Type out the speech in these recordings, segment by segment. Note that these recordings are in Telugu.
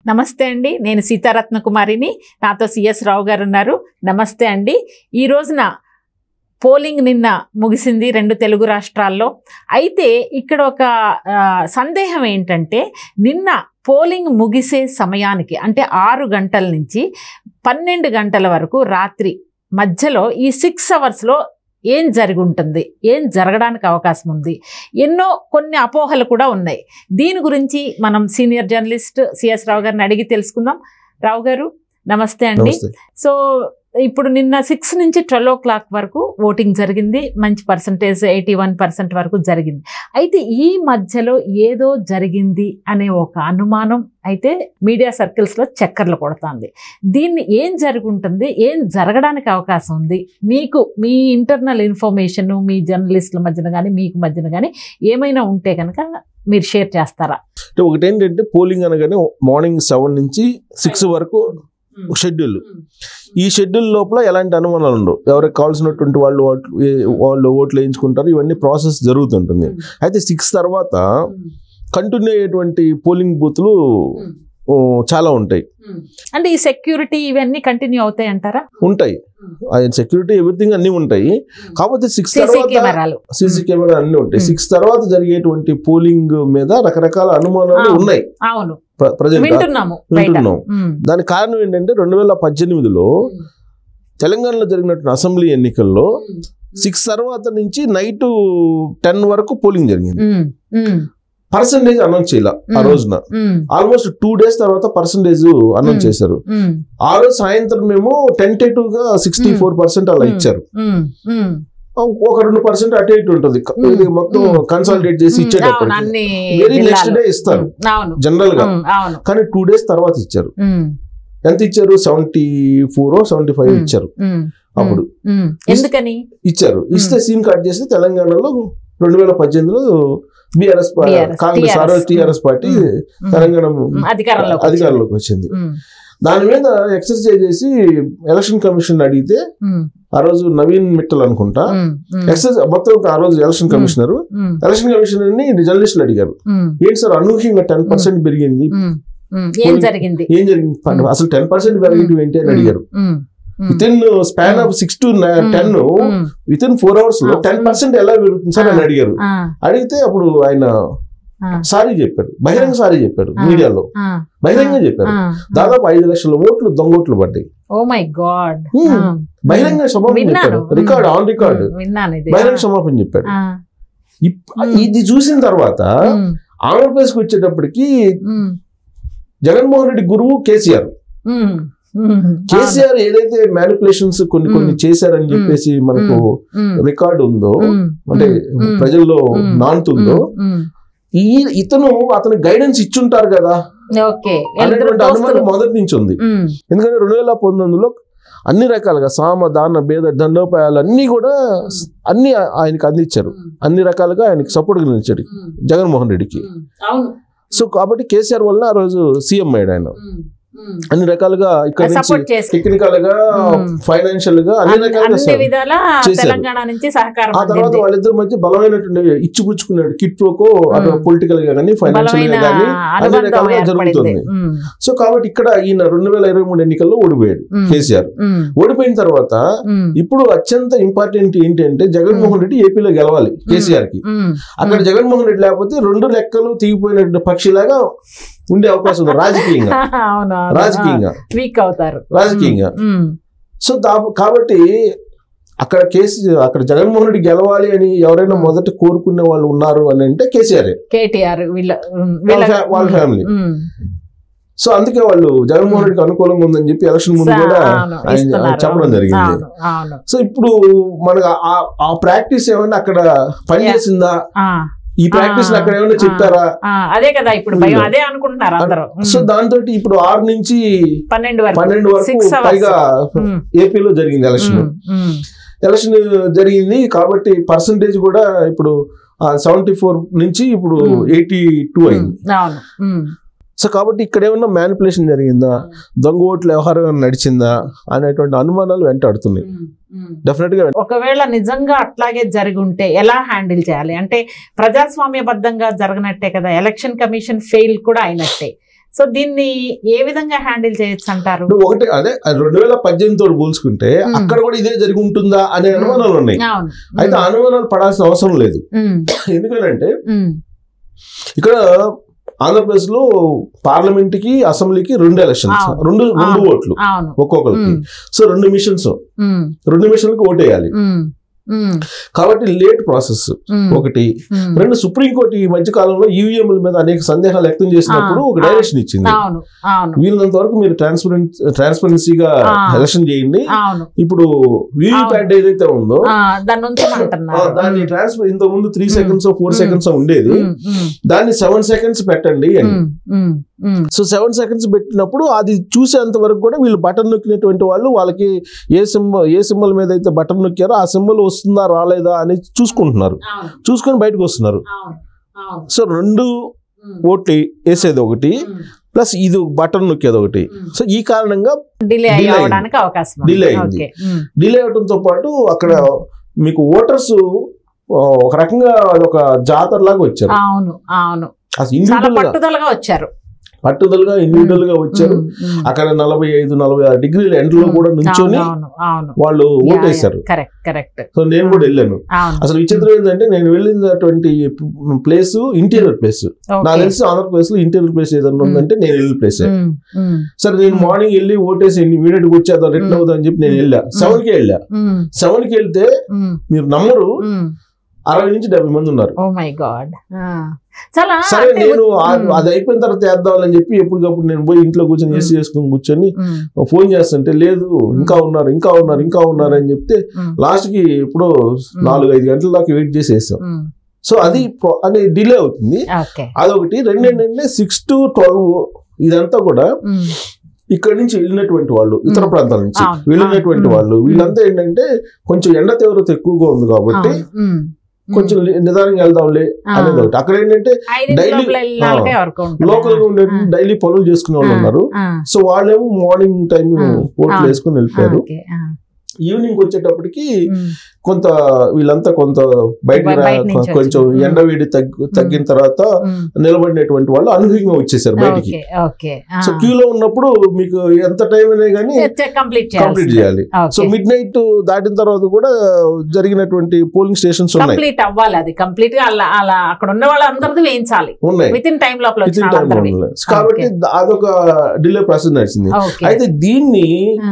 నమస్తే అండి నేను సీతారత్న కుమారిని నాతో సిఎస్ రావు గారు ఉన్నారు నమస్తే అండి ఈ రోజున పోలింగ్ నిన్న ముగిసింది రెండు తెలుగు రాష్ట్రాల్లో అయితే ఇక్కడ ఒక ఆ, సందేహం ఏంటంటే నిన్న పోలింగ్ ముగిసే సమయానికి అంటే ఆరు గంటల నుంచి పన్నెండు గంటల వరకు రాత్రి మధ్యలో ఈ సిక్స్ అవర్స్లో ఏం జరిగి ఉంటుంది ఏం జరగడానికి అవకాశం ఉంది ఎన్నో కొన్ని అపోహలు కూడా ఉన్నాయి దీని గురించి మనం సీనియర్ జర్నలిస్ట్ సిఎస్ రావు గారిని అడిగి తెలుసుకుందాం రావు గారు నమస్తే అండి నమస్తే సో ఇప్పుడు నిన్న సిక్స్ నుంచి ట్వెల్వ్ ఓ క్లాక్ వరకు ఓటింగ్ జరిగింది మంచి పర్సంటేజ్ ఎయిటీ వన్ పర్సెంట్ వరకు జరిగింది అయితే ఈ మధ్యలో ఏదో జరిగింది అనే ఒక అనుమానం అయితే మీడియా సర్కిల్స్లో చక్కర్లు కొడుతుంది దీన్ని ఏం జరుగుంటుంది ఏం జరగడానికి అవకాశం ఉంది మీకు మీ ఇంటర్నల్ ఇన్ఫర్మేషన్ మీ జర్నలిస్టుల మధ్యన కానీ మీకు మధ్యన కానీ ఏమైనా ఉంటే కనుక మీరు షేర్ చేస్తారా అంటే ఒకటి ఏంటంటే పోలింగ్ అనగానే మార్నింగ్ సెవెన్ నుంచి సిక్స్ వరకు షెడ్యూల్ ఈ షెడ్యూల్ లోపల ఎలాంటి అనుమానాలు ఉండవు ఎవరికి కావాల్సినటువంటి వాళ్ళు ఓట్లు ఏ- వాళ్ళు ఓట్లు వేయించుకుంటారు ఇవన్నీ ప్రాసెస్ జరుగుతుంటుంది అయితే సిక్స్ తర్వాత కంటిన్యూ అయ్యేటువంటి పోలింగ్ బూత్లు ఓ, చాలా ఉంటాయి అంటే ఈ సెక్యూరిటీ ఇవన్నీ కంటిన్యూ అవుతాయి అంటారా ఉంటాయి సెక్యూరిటీ ఎవ్రీథింగ్ అన్నీ ఉంటాయి కాకపోతే సిక్స్ సీసీ తర్వాత కెమెరాలు సీసీ కెమెరా అన్నీ ఉంటాయి Hmm. సిక్స్ తర్వాత జరిగేటువంటి పోలింగ్ మీద రకరకాల అనుమానాలు Ah. ఉన్నాయి అవును ప్రజెంట్ వింటున్నాము బయట వింటున్నాం ఉమ్. దానికి కారణం ఏంటంటే రెండు వేల పద్దెనిమిదిలో తెలంగాణలో జరిగినటువంటి అసెంబ్లీ ఎన్నికల్లో సిక్స్ తర్వాత నుంచి నైట్ టెన్ వరకు పోలింగ్ జరిగింది ఉమ్. ఉమ్. పర్సంటేజ్ అనౌన్స్ చేయాల ఆ Hmm. రోజున ఉమ్. ఆల్మోస్ట్ టూ డేస్ తర్వాత పర్సంటేజ్ అనౌన్స్ Hmm. చేశారు ఉమ్. ఆ రోజు సాయంత్రం మేము టెంటేటివ్ గా సిక్స్టీ ఫోర్ పర్సెంట్ అలా Hmm. ఇచ్చారు ఉమ్. ఉమ్. ఒక రెండు పర్సెంట్ అటు ఇటు ఉంటుంది క- Hmm. ఇది మొత్తం Hmm. కన్సల్టేట్ చేసి ఉమ్. అవును ఇచ్చేటప్పుడు అన్ని వెరీ నెక్స్ట్ జిల్లాలు. డే ఇస్తారు ఉమ్. అవును జనరల్ గా ఉమ్. అవును కానీ టూ డేస్ తర్వాత ఇచ్చారు ఉమ్. ఎంత ఇచ్చారు seventy four seventy five Hmm. ఇచ్చారు ఉమ్. అప్పుడు ఉమ్. ఎందుకని ఇచ్చారు ఇస్తే సీన్ కట్ చేసి తెలంగాణలో రెండు వేల పద్దెనిమిదిలో బీఆర్ఎస్ BRS, కాంగ్రెస్ ఆ రోజు TRS. టీఆర్ఎస్ పార్టీ ఉమ్. తెలంగాణ ఉమ్. అధికారంలోకి అధికారంలోకి వచ్చింది ఉమ్. దాని మీద ఎక్సర్సైజ్ చేసి ఎలక్షన్ కమిషన్ అడిగితే ఉమ్. ఆ రోజు నవీన్ మిట్టల్ అనుకుంటా ఉమ్. ఉమ్. ఎక్సర్సైజ్ మొత్తం ఆ రోజు ఎలక్షన్ కమిషనర్ ఉమ్. ఎలక్షన్ కమిషనర్ ని జర్నలిస్టులు అడిగారు ఉమ్. ఏంటి సార్ అనూహ్యంగా టెన్ పర్సెంట్ పెరిగింది ఉమ్. ఉమ్. ఏం జరిగింది ఏం జరిగింది ఉమ్. అసలు టెన్ పర్సెంట్ పెరగడం ఏంటి అని అడిగారు um. Um. Within span of six to ten um. Within four hours లో ఆ, టెన్ ఉమ్. పర్సెంట్ ఎలా పెరుగుతుంది సార్ అని అడిగారు ఆ. అడిగితే అప్పుడు ఆయన ఆ. సారీ చెప్పారు బహిరంగ సారీ చెప్పారు ఆ. మీడియాలో ఆ. బహిరంగ చెప్పారు ఆ. దాదాపు ఐదు లక్షల ఓట్లు దొంగ ఓట్లు పడ్డాయి ఓ మై గాడ్ Hmm. బహిరంగ క్షమాపణ విన్నాను. చెప్పాడు రికార్డ్ ఆన్ రికార్డ్ విన్నాను ఇది బహిరంగ క్షమాపణ చెప్పాడు ఆ. ఇప్- Hmm. ఇది చూసిన తర్వాత ఉమ్. ఆంధ్రప్రదేశ్ కి వచ్చేటప్పటికి ఉమ్. జగన్మోహన్ రెడ్డి గురువు కేసీఆర్ ఉమ్. ఉమ్. కేసీఆర్ ఏదైతే మ్యానిపులేషన్స్ కొన్ని కొన్ని Hmm. చేశారని చెప్పేసి మనకు ఉమ్. రికార్డు ఉందో ఉమ్. అంటే ఉమ్. ప్రజల్లో Hmm. నానుతుందో ఉమ్. ఈ ఇతను అతను గైడెన్స్ ఇచ్చుంటారు కదా ఓకే అనేటువంటి అనుమానం మొదటి నుంచి ఉంది ఉమ్. ఎందుకంటే రెండు వేల పంతొమ్మిదిలో అన్ని రకాలుగా సామ దాన భేద దండోపాయాలు అన్ని కూడా అన్ని ఆయనకి అందించారు అన్ని రకాలుగా ఆయనకి సపోర్ట్గా నిలిచాడు ఉమ్. జగన్మోహన్ రెడ్డికి ఉమ్. అవును సో కాబట్టి కేసీఆర్ వల్ల ఆ రోజు సీఎం అయ్యాడు ఆయన ఉమ్. ఉమ్. అన్ని రకాలుగా ఇక్కడ నుంచి సపోర్ట్ చేసి టెక్నికల్ గా Hmm. ఫైనాన్షియల్ గా అన్ని రకాలుగా అన్ని సార్. విధాల చేశారు. తెలంగాణ నుంచి సహకారం ఆ తర్వాత అందింది. వాళ్ళిద్దరి మధ్య బలమైనటువంటి ఇచ్చిపుచ్చుకున్నాడు కిట్ ప్రోకో అటు Hmm. పొలిటికల్ గా కానీ ఫైనాన్షియల్ బలమైన గా కానీ అన్ని అనుబంధం రకాలుగా ఏర్పడింది జరుగుతుంది ఉమ్. సో కాబట్టి ఇక్కడ ఈయన రెండు వేల ఇరవై మూడు ఎన్నికల్లో ఓడిపోయాడు ఉమ్. కేసీఆర్ ఉమ్. ఓడిపోయిన తర్వాత ఉమ్. ఇప్పుడు అత్యంత ఇంపార్టెంట్ ఏంటంటే జగన్మోహన్ రెడ్డి ఏపీలో గెలవాలి కేసీఆర్ కి ఉమ్. అక్కడ జగన్మోహన్ రెడ్డి లేకపోతే రెండు లెక్కలు తీగిపోయిన పక్షిలాగా ఉండే అవకాశం ఉంది రాజకీయంగా అవును రాజకీయంగా వీక్ అవుతారు రాజకీయంగా ఉమ్. సో దా- కాబట్టి అక్కడ కేసీ అక్కడ జగన్మోహన్ రెడ్డి గెలవాలి అని ఎవరైనా మొదట కోరుకునే వాళ్ళు ఉన్నారు అని అంటే కేసీఆర్ కేటీఆర్ వీళ్ళ ఉమ్, వాళ్ళ వీళ్ళ ఫ్యా- వాళ్ళ ఫ్యామిలీ ఉమ్. సో అందుకే వాళ్ళు జగన్మోహన్ రెడ్డికి అనుకూలంగా ఉందని చెప్పి ఎలక్షన్ ముందు కూడా అవును, ఆయన ఇస్తున్నారు. చెప్పడం జరిగింది అవును, అవును. సో ఇప్పుడు మనకు ఆ- ఆ ప్రాక్టీస్ ఏమైనా అక్కడ పనిచేసిందా ఆ, ఈ ప్రాక్టీస్ ఆ, అక్కడ ఏమైనా ఆ. చెప్పారా ఆ, అదే కదా ఇప్పుడు భయం ఉంది. అదే అనుకుంటున్నారు అందరూ ఉమ్. సో దాంతో ఇప్పుడు ఆరు నుంచి పన్నెండు వరకు పన్నెండు వరకు Six hours. పైగా ఉమ్, ఏపీలో జరిగింది ఎలక్షన్ ఉమ్, ఉమ్, ఎలక్షన్ జరిగింది కాబట్టి పర్సంటేజ్ కూడా ఇప్పుడు సెవెంటీ ఫోర్ నుంచి ఇప్పుడు Hmm. ఎయిటీ టూ అయింది ఉమ్, అవును ఉమ్, సో కాబట్టి ఇక్కడ ఏమన్నా మ్యానిపులేషన్ జరిగిందా దొంగ ఓట్ల వ్యవహారం ఏమైనా నడిచిందా అనేటువంటి అనుమానాలు వెంటాడుతున్నాయి ఉమ్, ఉమ్. డెఫినెట్ గా ఒకవేళ నిజంగా అట్లాగే జరిగి ఉంటే ఎలా హ్యాండిల్ చేయాలి అంటే ప్రజాస్వామ్యబద్ధంగా జరగనట్టే కదా ఎలక్షన్ కమిషన్ ఫెయిల్ కూడా అయినట్టే సో దీన్ని ఏ విధంగా హ్యాండిల్ చేయొచ్చు అంటారు ఇప్పుడు ఒకటి అదే రెండు వేల పద్దెనిమిది తోటి పోల్చుకుంటే మ్మ్. అక్కడ కూడా ఇదే జరిగి ఉంటుందా అనే అనుమానాలు ఉన్నాయి అవును అయితే ఆ అనుమానాలు పడాల్సిన అవసరం లేదు ఉమ్, ఎందుకంటే ఉమ్, ఇక్కడ ఆంధ్రప్రదేశ్ లో పార్లమెంట్ కి అసెంబ్లీకి రెండు ఎలక్షన్స్ అవును. రెండు రెండు అవును. ఓట్లు అవును ఒక్కొక్కరికి ఉమ్, సో రెండు మిషన్స్ ఉమ్, రెండు మిషన్లకు ఓటేయాలి ఉమ్, ఉమ్, కాబట్టి లేట్ ప్రాసెస్ ఉమ్, ఒకటి ఉమ్. రెండు సుప్రీంకోర్టు ఈ మధ్య కాలంలో ఈవీఎంల మీద అనేక సందేహాలు వ్యక్తం చేసినప్పుడు ఆ, ఒక ఆ. డైరెక్షన్ ఇచ్చింది అవును అవును వీళ్ళంత వరకు మీరు ట్రాన్స్పరెంట్ ట్రాన్స్పరెన్సీగా ఆ. ఎలక్షన్ చేయండి అవును ఇప్పుడు వీవీప్యాట్ ఏదైతే ఉందో ఆ, దాన్ని ఆ, ఉంచమంటున్నారు దాన్ని ట్రాన్స్ఫర్ ఇంత ముందు three hmm. Seconds four hmm. Seconds ఉండేది ఉమ్, ఉమ్, దాన్ని సెవెన్ సెకండ్స్ పెట్టండి అని um, um, um, so seven seconds పెట్టినప్పుడు అది చూసేంత వరకు కూడా వీళ్ళు బటన్ నొక్కినటువంటి వాళ్ళు వాళ్ళకి ఏ సింబల్ ఏ సింబల్ మీద అయితే బటన్ నొక్కారో ఆ సింబల్ వస్తుందా రాలేదా అని చూసుకుంటున్నారు అవును చూసుకొని బయటకు వస్తున్నారు అవును అవును సో రెండు ఉమ్, ఓట్లు వేసేది ఒకటి ఉమ్, ప్లస్ ఇది బటన్ నొక్కేది ఒకటి ఉమ్. సో ఈ కారణంగా డిలే Delay అయింది. అవ్వడానికి అవకాశం ఉంది. Delay అయింది. ఓకే ఉమ్, డిలే అవడంతో పాటు అక్కడ మీకు ఓటర్స్ ఒక రకంగా అదొక జాతర లాగా వచ్చారు అవును అవును అసలు చాలా ఇండివిజువల్ గా పట్టుదలగా వచ్చారు పట్టుదలగా ఇండివిజువల్ గా వచ్చారు ఉమ్, ఉమ్. అక్కడ నలభై ఐదు నలభై ఆరు డిగ్రీల ఎండలో కూడా నుంచొని అవును అవును వాళ్ళు ఓటేశారు కరెక్ట్ కరెక్ట్ సో నేను కూడా వెళ్ళాను అవును అసలు విచిత్రం ఏంటంటే నేను వెళ్ళినటువంటి ప్లేస్ ఇంటీరియర్ ప్లేస్ నాకు ఓకే. తెలిసి ఆంధ్రప్రదేశ్ లో ఇంటీరియర్ ప్లేస్ ఏదన్నా ఉందంటే నేను వెళ్ళిన ప్లేస్ ఉమ్, ఉమ్, సరే నేను మార్నింగ్ వెళ్ళి ఓటేసి ఇమీడియట్ గా వచ్చేద్దాం రిటర్న్ మ్మ్. అవుదాం అని చెప్పి నేను వెళ్ళా మ్మ్. సెవెన్ కి వెళ్ళా ఉమ్, సెవెన్ కి వెళ్తే ఉమ్, మీరు నమ్మరు ఉమ్. అరవై నుంచి డెబ్బై మంది ఉన్నారు ఓ మై గాడ్ చాలా సరే అంటే నేను ఆ- ఉమ్, అది అయిపోయిన తర్వాత వేద్దామని చెప్పి ఎప్పటికప్పుడు నేను పోయి ఇంట్లో కూర్చొని ఏసీ చేసుకుని కూర్చొని ఉమ్, ఫోన్ చేస్తుంటే లేదు ఇంకా ఉన్నారు ఇంకా ఉన్నారు ఇంకా ఉన్నారు అని చెప్తే ఉమ్, లాస్ట్ కి ఇప్పుడు నాలుగు ఐదు గంటల దాకా వెయిట్ చేసేసాం ఉమ్. సో అది pro- అది డిలే అవుతుంది ఓకే అదొకటి రెండు ఏంటంటే సిక్స్ టు ట్వెల్వ్ ఇదంతా కూడా ఉమ్, ఇక్కడ నుంచి వెళ్ళినటువంటి వాళ్ళు ఇతర మ్మ్. ప్రాంతాల నుంచి అవును, వెళ్ళినటువంటి అవును. వాళ్ళు మ్మ్. వీళ్ళంతా ఏంటంటే కొంచెం ఎండ తీవ్రత ఎక్కువగా ఉంది కాబట్టి అవును, ఉమ్, ఉమ్. కొంచెం లి- నిదానంగా వెళ్దాంలే ఆ. అనేది ఒకటి అక్కడ ఏంటంటే ఐదింటి డైలీ- లోపల వెళ్ళినాకే వరకు ఉంటుంది. లోకల్ గా ఉండే ఆ. డైలీ పనులు చేసుకునే వాళ్ళు ఆ, ఉన్నారు ఆ, సో వాళ్ళేమో మార్నింగ్ టైం ఆ. ఓట్లు ఆ. వేసుకుని వెళ్ళిపోయారు ఓకే, ఆ, ఈవినింగ్ వచ్చేటప్పటికి ఉమ్, కొంత వీళ్ళంతా కొంత బయటకు రా- బయట నుంచి కొంచెం వచ్చి. ఎండ వేడి తగ్గి తగ్గిన తర్వాత ఉమ్. నిలబడినటువంటి వాళ్ళు అనూహ్యంగా వచ్చేసారు బయటికి ఓకే ఓకే ఆ. సో క్యూలో ఉన్నప్పుడు మీకు ఎంత టైం అయినా కానీ చె- కంప్లీట్ కంప్లీట్ చేయాలి చేయాలి సో మిడ్ నైట్ దాటిన తర్వాత కూడా జరిగినటువంటి పోలింగ్ స్టేషన్స్ ఉన్నాయి కంప్లీట్ అవ్వాలి అది కంప్లీట్ గా అలా అలా అక్కడ ఉన్న వాళ్ళందరిది వేయించాలి ఉన్నాయి విత్ ఇన్ టైం లోపల Within వచ్చిన time వాళ్ళందరివి ఉన్నాయి. కాబట్టి ద- అదొక డిలే ప్రాసెస్ నడిచింది ఓకే అయితే దీన్ని ఆ,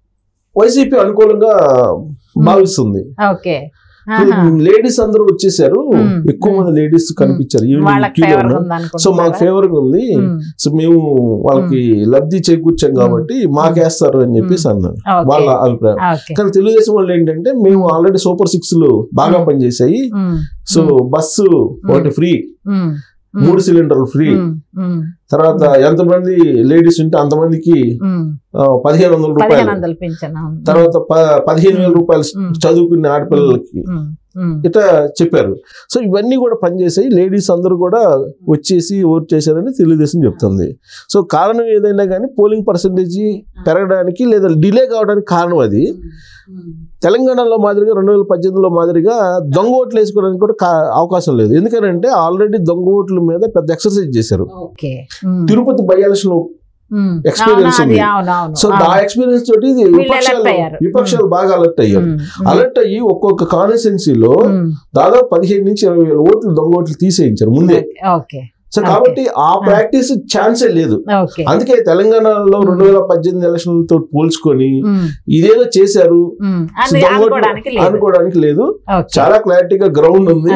వైసీపీ అనుకూలంగా భావిస్తుంది ఓకే ఆహా. లేడీస్ అందరూ వచ్చేసారు మ్మ్. ఎక్కువ మంది లేడీస్ కనిపించారు వాళ్ళకి ఈవినింగ్ ఫేవర్ క్యూలో ఉంది సో మాకు ఫేవర్ గా ఉంది సో మేము వాళ్ళకి లబ్ధి చేకూర్చాం కాబట్టి మాకేస్తారు అని చెప్పేసి అన్నారు వాళ్ళ అభిప్రాయం ఓకే కానీ తెలుగుదేశం వాళ్ళు ఏంటంటే మేము ఆల్రెడీ సూపర్ సిక్స్ లు బాగా మ్మ్. పనిచేసాయి ఉమ్, సో బస్సు ఒకటి ఫ్రీ ఉమ్, ఉమ్, మూడు సిలిండర్లు ఫ్రీ ఉమ్, ఉమ్, తర్వాత ఎంతమంది లేడీస్ ఉంటే అంతమందికి ఉమ్. ఆ, పదిహేను వందల పదిహేను రూపాయలు వందలు పింఛన్ అవును. తర్వాత ప- పదిహేను వేల రూపాయలు మ్మ్. చదువుకునే ఆడపిల్లలకి ఉమ్, ఉమ్, ఇట్లా చెప్పారు సో ఇవన్నీ కూడా పనిచేసాయి లేడీస్ అందరూ కూడా వచ్చేసి ఓట్ చేశారని తెలుగుదేశం చెప్తుంది సో కారణం ఏదైనా కానీ పోలింగ్ పర్సంటేజ్ పెరగడానికి లేదా డిలే కావడానికి కారణం అది ఉమ్, తెలంగాణలో మాదిరిగా రెండు వేల పద్దెనిమిదిలో మాదిరిగా దొంగ ఓట్లు వేసుకోవడానికి కూడా కా- అవకాశం లేదు ఎందుకంటే ఆల్రెడీ దొంగ ఓట్ల మీద పెద్ద ఎక్సర్సైజ్ చేశారు okay um, Tirupati by election um. experience అవును, అది ఉంది. అవును, అవును, సో ఆ అవును. ఎక్స్పీరియన్స్ తోటి ఇది వీళ్ళు విపక్షాలు alert అయ్యారు. విపక్షాలు బాగా అలర్ట్ అయ్యారు ఉమ్, ఉమ్, అలర్ట్ అయ్యి ఒక్కొక్క కాన్స్టిట్యున్సీలో ఉమ్, దాదాపు పదిహేను నుంచి ఇరవై వేల ఓట్లు దొంగ ఓట్లు తీసేయించారు ముందే ఓకే సో కాబట్టి ఆ ప్రాక్టీస్ ఛాన్సే లేదు ఓకే అందుకే తెలంగాణలో Hmm. రెండు వేల పద్దెనిమిది ఎలక్షన్ తో పోల్చుకొని ఉమ్, ఇదేదో చేశారు ఉమ్. సో అది దొంగ ఓట్లు అనుకోవడానికి లేదు అనుకోవడానికి లేదు ఓకే. చాలా క్లారిటీగా గ్రౌండ్ ఉంది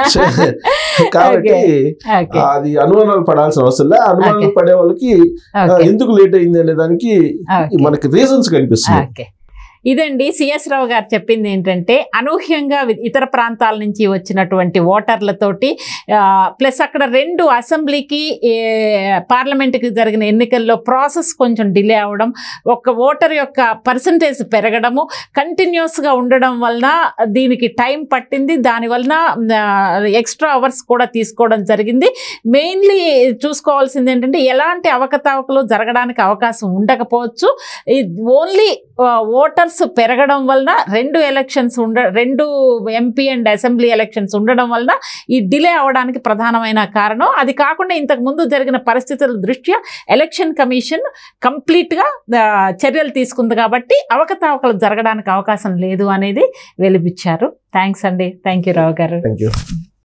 కాబట్టి ఓకే అది అనుమానాలు పడాల్సిన అవసరం లేదు అనుమానాలు Okay. పడే వాళ్ళకి ఆ, ఓకే ఎందుకు లేట్ అయింది అనే దానికి ఓకే. మనకి రీజన్స్ కనిపిస్తుంది ఓకే ఇదండి సిఎస్ రావు గారు చెప్పింది ఏంటంటే అనూహ్యంగా వి- ఇతర ప్రాంతాల నుంచి వచ్చినటువంటి ఓటర్లతోటి ప్లస్ అక్కడ రెండు అసెంబ్లీకి ఏ, పార్లమెంట్కి జరిగిన ఎన్నికల్లో ప్రాసెస్ కొంచెం డిలే అవ్వడం ఒక ఓటర్ యొక్క పర్సంటేజ్ పెరగడము కంటిన్యూస్గా ఉండడం వలన దీనికి టైం పట్టింది దాని వలన ఎక్స్ట్రా అవర్స్ కూడా తీసుకోవడం జరిగింది మెయిన్లీ చూసుకోవాల్సింది ఏంటంటే ఎలాంటి అవకతవకలు జరగడానికి అవకాశం ఉండకపోవచ్చు ఓన్లీ ఓటర్స్ నంబర్స్ పెరగడం వలన రెండు ఎలక్షన్స్ ఉండ రెండు ఎంపీ అండ్ అసెంబ్లీ ఎలక్షన్స్ ఉండడం వలన ఈ డిలే అవడానికి ప్రధానమైన కారణం అది కాకుండా ఇంతకు ముందు జరిగిన పరిస్థితుల దృష్ట్యా ఎలక్షన్ కమిషన్ కంప్లీట్గా ఆ, చర్యలు తీసుకుంది కాబట్టి అవకతవకలు జరగడానికి అవకాశం లేదు అనేది వెలిపించారు థ్యాంక్స్ అండి థ్యాంక్ యూ రావు గారు థ్యాంక్ యూ